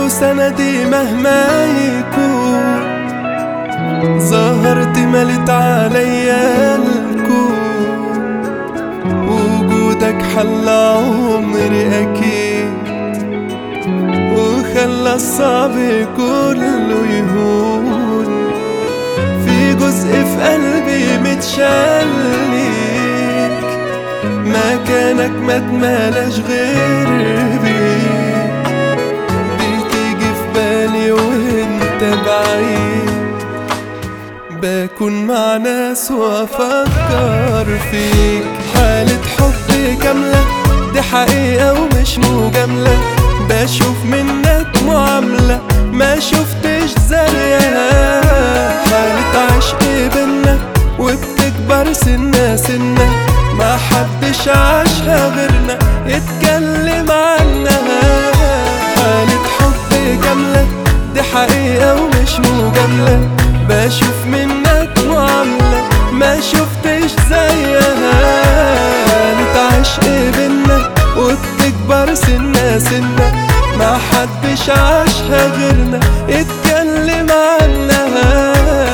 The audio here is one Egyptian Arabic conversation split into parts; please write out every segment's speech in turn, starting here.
وسندي مهما يكون ظهرت ملت عليا الكون وجودك حل عمري أكيد وخلى الصعب كله يهون في جزء في قلبي متشلك مكانك ما اتملاش غير بيك بتيجي في بالي وانت بعيد بكون مع ناس وافكر فيك حالة حب كاملة دي حقيقة ومش مجاملة بشوف منك معاملة ما شفتش زيها حالة عشق بينا وبتكبر سنة سنة ما حدش عاشها غيرنا يتكلم عنها حالة حب كاملة دي حقيقة ومش مجاملة بشوف منك معاملة ما شفتش زيها حالة عشق بينا وبتكبر سنة سنة ما حدش عاشها غيرنا اتكلم عنها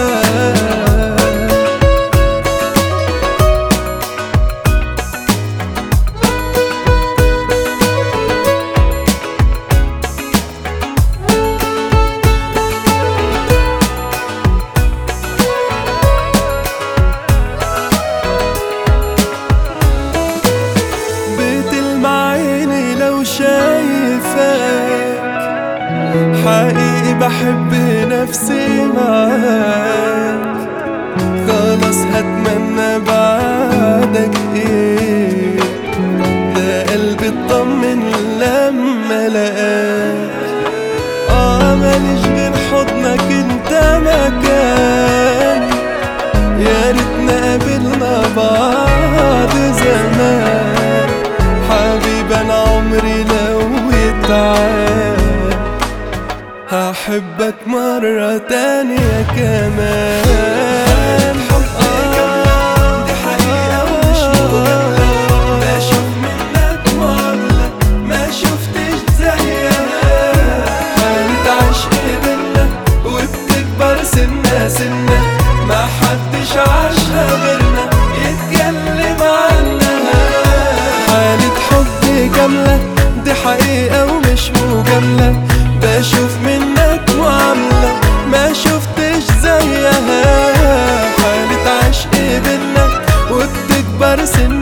بتلمع عيني لو شايفك حقيقي بحب نفسي معاك خلاص هتمنى بعدك ايه ده قلبي اطمن لما لقاك اه ماليش غير حضنك انت مكان يا ريتنا قابلنا بعض زمان حبيب انا عمري لو يتعاد هحبك مرة تانية كمان دي حقيقة ومش مجاملة بشوف منك معاملة ما شفتش زيها حالة عشق بينا وبتكبر سنة سنة ما حدش عاشها غيرنا يتكلم عنها حالة حب كاملة دي حقيقة ومش مجاملة بشوف منك معاملة ما شفتش زيها حالة عشق بينا وبتكبر سنة